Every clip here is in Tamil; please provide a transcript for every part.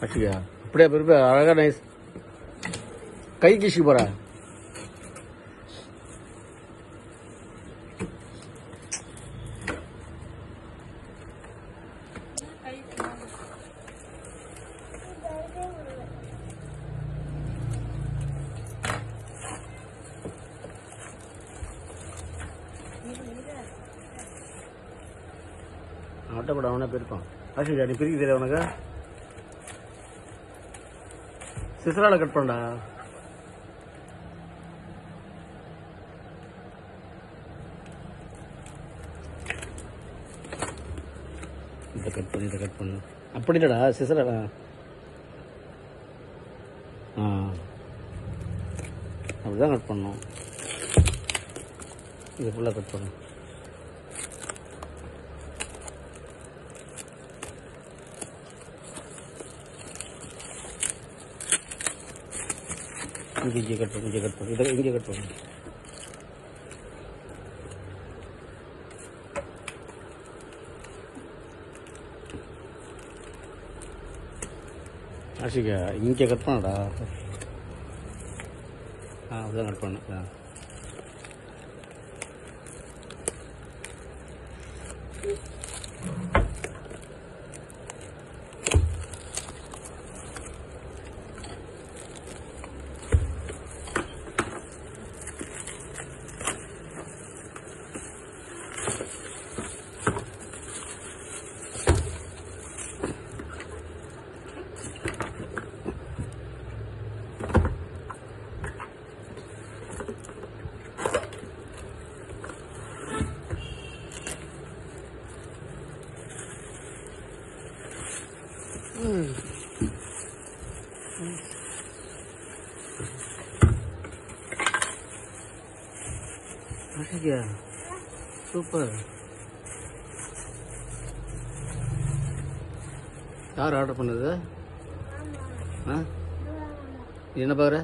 அச்சியா அப்படியே பெருமை அழகா நைஸ் கை கீசி போற ஆட்டப்பட அவனே போயிருப்பான் ஆஷிஜா நீ பிரிக்க தெரியல உனக்கு சிசரால கட் பண்ணடா இதை கட் பண்ணு இதை கட் பண்ணு அப்படி இல்லடா சிசராடா ஆ அப்படிதான் கட் பண்ணோம் இது ஃபுல்லாக கட் பண்ணு இங்கே இங்கே கட் பண்ணு இங்கே கட் பண்ணு இதை இங்கே கட் பண்ணு ஆஷிகா இங்கே கட் பண்ணடா ஆ அப்படிதான் கட் பண்ணு ஆ ஆஷிகா சூப்பர் யார் ஆர்டர் பண்ணது ஆ நீ என்ன பாக்குற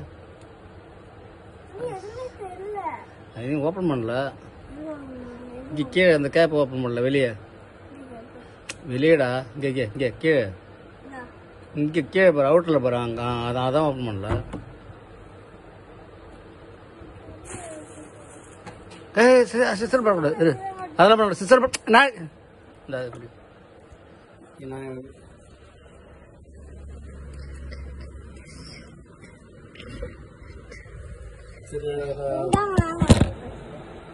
அதையும் ஓப்பன் பண்ணல இங்கே கீழே அந்த கேப் ஓப்பன் பண்ணல வெளியே வெளியேடா இங்கே இங்கே இங்கே கீழே இங்கே கீழே பாரு அவுட்டில் பாரு அங்கே அதான் அதான் ஓப்பன் பண்ணல ஏய் சிஸ்டர் பண்ணக்கூடாது இரு அதெல்லாம் பண்ணக்கூடாது சிஸ்டர் நான் இந்த இப்படி நான் சரி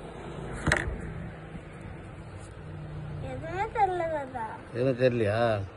எதுவுமே தெரியல தாத்தா எதுவும் தெரியலையா